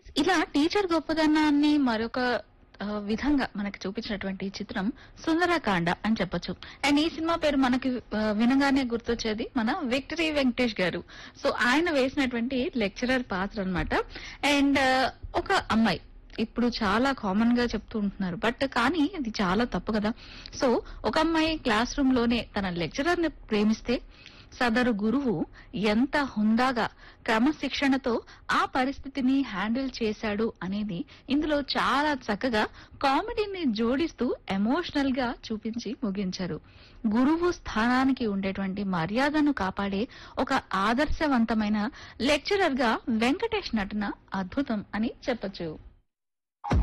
ఇలా టీచర్ గొప్పదనాన్ని మరొక ఆ, విధంగా మనకి చూపించినటువంటి ఈ చిత్రం సుందరకాండ అని చెప్పొచ్చు అండ్ ఈ సినిమా పేరు మనకి ఆ, వినగానే గుర్తొచ్చేది మన విక్టరీ వెంకటేష్ గారు సో ఆయన వేసినటువంటి లెక్చరర్ పాత్ర అన్నమాట అండ్ ఒక అమ్మాయి ఇప్పుడు చాలా కామన్ గా చెప్తూ ఉంటున్నారు బట్ కానీ అది చాలా తప్పు కదా సో ఒక అమ్మాయి క్లాస్ రూమ్ లోనే తన లెక్చరర్ ని ప్రేమిస్తే సదరు గురువు ఎంత హుందాగా క్రమశిక్షణతో ఆ పరిస్థితిని హ్యాండిల్ చేశాడు అనేది ఇందులో చాలా చక్కగా కామెడీని జోడిస్తూ ఎమోషనల్ గా చూపించి ముగించారు గురువు స్థానానికి ఉండేటువంటి మర్యాదను కాపాడే ఒక ఆదర్శవంతమైన లెక్చరర్ గా వెంకటేష్ నటన అద్భుతం అని చెప్పొచ్చు